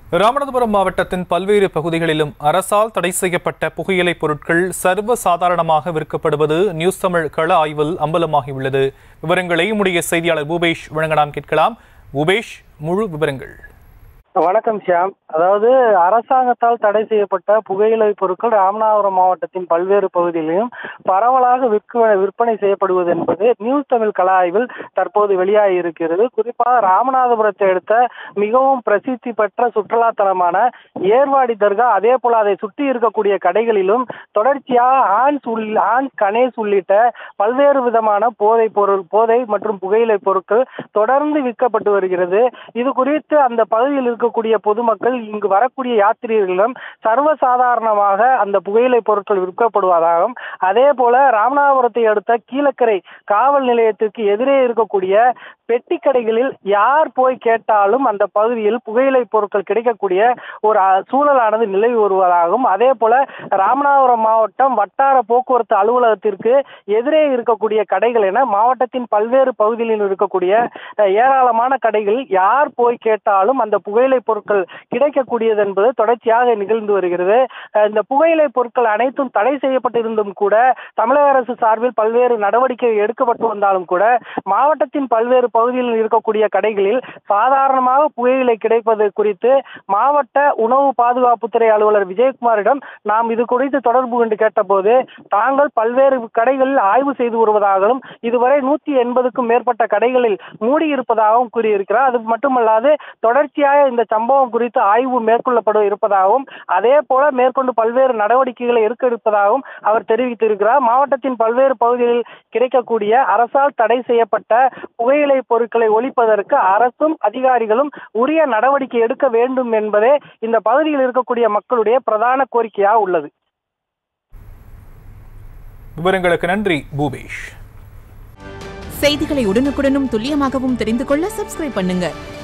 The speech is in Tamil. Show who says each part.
Speaker 1: ராமநாதபுரம் மாவட்டத்தின் பல்வேறு பகுதிகளிலும் அரசால் தடை செய்யப்பட்ட புகையிலைப் பொருட்கள் சர்வ சாதாரணமாக விற்கப்படுவது நியூஸ் தமிழ் கள ஆய்வில் அம்பலமாகியுள்ளது விவரங்களை உடைய செய்தியாளர் பூபேஷ் வழங்க நாம் கேட்கலாம் பூபேஷ் முழு விவரங்கள்
Speaker 2: வணக்கம் ஷியாம் அதாவது அரசாங்கத்தால் தடை செய்யப்பட்ட புகையிலை பொருட்கள் ராமநாதபுரம் மாவட்டத்தின் பல்வேறு பகுதிகளிலும் பரவலாக விற்க விற்பனை செய்யப்படுவது என்பது நியூஸ் தமிழ் கல ஆய்வில் தற்போது வெளியாகி இருக்கிறது குறிப்பாக ராமநாதபுரத்தை அடுத்த மிகவும் பிரசித்தி பெற்ற சுற்றுலாத்தலமான ஏர்வாடி தர்கா அதே போல அதை சுற்றி இருக்கக்கூடிய கடைகளிலும் தொடர்ச்சியாக ஆன்ஸ் உள் ஆன்ஸ் கணேஷ் உள்ளிட்ட பல்வேறு விதமான போதை பொருள் போதை மற்றும் புகையிலை பொருட்கள் தொடர்ந்து விற்கப்பட்டு வருகிறது இது குறித்து அந்த பகுதியில் இருக்கக்கூடிய பொதுமக்கள் இங்கு வரக்கூடிய யாத்திரிகர்களிடம் சர்வசாதாரணமாக அந்த புகையிலை பொருட்கள் விற்கப்படுவதாகவும் அதே போல ராமநாதபுரத்தை அடுத்த கீழக்கரை காவல் நிலையத்திற்கு எதிரே இருக்கக்கூடிய பெட்டி கடைகளில் யார் போய் கேட்டாலும் அந்த பகுதியில் புகையிலை பொருட்கள் கிடைக்கக்கூடிய ஒரு அஹ், சூழலானது நிலவி வருவதாகவும் அதே போல ராமநாதபுரம் மாவட்டம் வட்டார போக்குவரத்து அலுவலகத்திற்கு எதிரே இருக்கக்கூடிய கடைகள் என மாவட்டத்தின் பல்வேறு பகுதிகளில் இருக்கக்கூடிய அஹ், ஏராளமான கடைகளில் யார் போய் கேட்டாலும் அந்த புகையிலை பொருட்கள் கிடைக்கக்கூடியது என்பது தொடர்ச்சியாக நிகழ்ந்து வருகிறது அஹ், இந்த புகையிலை பொருட்கள் அனைத்தும் தடை செய்யப்பட்டிருந்தும் கூட தமிழக அரசு சார்பில் பல்வேறு நடவடிக்கை எடுக்கப்பட்டு வந்தாலும் கூட மாவட்டத்தின் பல்வேறு பகுதிகளில் இருக்கக்கூடிய கடைகளில் சாதாரணமாக புகையிலை கிடைப்பது குறித்து மாவட்ட உணவு பாதுகாப்புத்துறை அலுவலர் விஜயகுமாரிடம் நாம் இது குறித்து தொடர்பு கொண்டு கேட்டபோது தாங்கள் பல்வேறு கடைகளில் ஆய்வு செய்து வருவதாகவும் இதுவரை நூத்தி எண்பதுக்கும் மேற்பட்ட கடைகளில் மூடியிருப்பதாகவும் கூறியிருக்கிறார் அது மட்டுமல்லாது தொடர்ச்சியாக இந்த சம்பவம் குறித்து ஆய்வு மேற்கொள்ளப்பட இருப்பதாகவும் அதே போல மேற்கொண்டு பல்வேறு நடவடிக்கைகளை எடுக்க இருப்பதாகவும் அவர் தெரிவித்திருக்கிறார் மாவட்டத்தின் பல்வேறு பகுதிகளில் கிடைக்கக்கூடிய அரசால் தடை செய்யப்பட்ட புகையிலை பொருட்களை ஒழிப்பதற்கு அரசும் அதிகாரிகளும் உரிய நடவடிக்கை எடுக்க வேண்டும் என்பதே இந்த பகுதியில் இருக்கக்கூடிய மக்களுடைய பிரதான கோரிக்கையாக உள்ளது
Speaker 1: விவரங்களுக்கு நன்றி பூபேஷ்
Speaker 3: செய்திகளை உடனுக்குடனும் துல்லியமாகவும் தெரிந்து கொள்ள சப்ஸ்கிரைப் பண்ணுங்க